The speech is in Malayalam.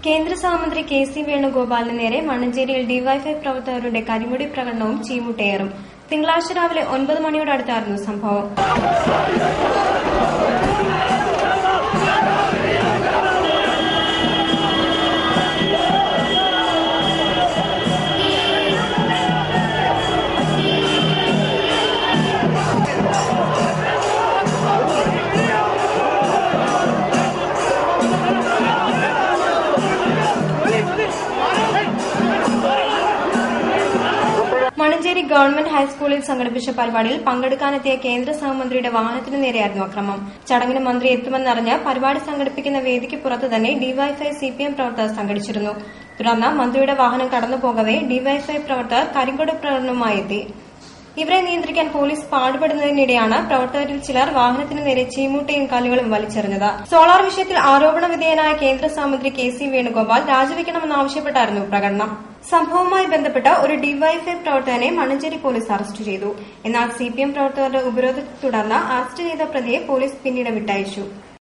കേന്ദ്ര സഹമന്ത്രി കെ സി വേണുഗോപാലിന് നേരെ മണ്ണഞ്ചേരിയിൽ ഡിവൈഎഫ്ഐ പ്രവർത്തകരുടെ കരിമുടി പ്രകടനവും ചീമുട്ടയേറും തിങ്കളാഴ്ച രാവിലെ ഒൻപത് മണിയോടടുത്തായിരുന്നു സംഭവം മണഞ്ചേരി ഗവൺമെന്റ് ഹൈസ്കൂളിൽ സംഘടിപ്പിച്ച പരിപാടിയിൽ പങ്കെടുക്കാനെത്തിയ കേന്ദ്ര സഹമന്ത്രിയുടെ വാഹനത്തിനു നേരെയായിരുന്നു അക്രമം ചടങ്ങിന് മന്ത്രി എത്തുമെന്നറിഞ്ഞ് പരിപാടി സംഘടിപ്പിക്കുന്ന വേദിക്ക് പുറത്ത് തന്നെ ഡിവൈഎഫ്ഐ സിപിഎം പ്രവർത്തകർ സംഘടിച്ചിരുന്നു തുടർന്ന് മന്ത്രിയുടെ വാഹനം കടന്നുപോകവെ ഡിവൈഎഫ്ഐ പ്രവർത്തകർ കരിങ്കൊടി പ്രകടനവുമായി എത്തി ഇവരെ നിയന്ത്രിക്കാൻ പോലീസ് പാടുപെടുന്നതിനിടെയാണ് പ്രവർത്തകരിൽ ചിലർ വാഹനത്തിന് നേരെ ചീമൂട്ടയും കല്ലുകളും വലിച്ചെറിഞ്ഞത് സോളാർ വിഷയത്തിൽ ആരോപണ വിധേയനായ കേന്ദ്ര സഹമന്ത്രി കെ സി വേണുഗോപാൽ രാജിവെക്കണമെന്നാവശ്യപ്പെട്ടായിരുന്നു പ്രകടനം സംഭവവുമായി ബന്ധപ്പെട്ട് ഒരു ഡിവൈഎഫ്ഐ പ്രവർത്തകനെ മണ്ണഞ്ചേരി പോലീസ് അറസ്റ്റ് ചെയ്തു എന്നാൽ സിപിഎം പ്രവർത്തകരുടെ ഉപരോധത്തെ തുടർന്ന് അറസ്റ്റ് ചെയ്ത പ്രതിയെ പോലീസ് പിന്നീട് വിട്ടയച്ചു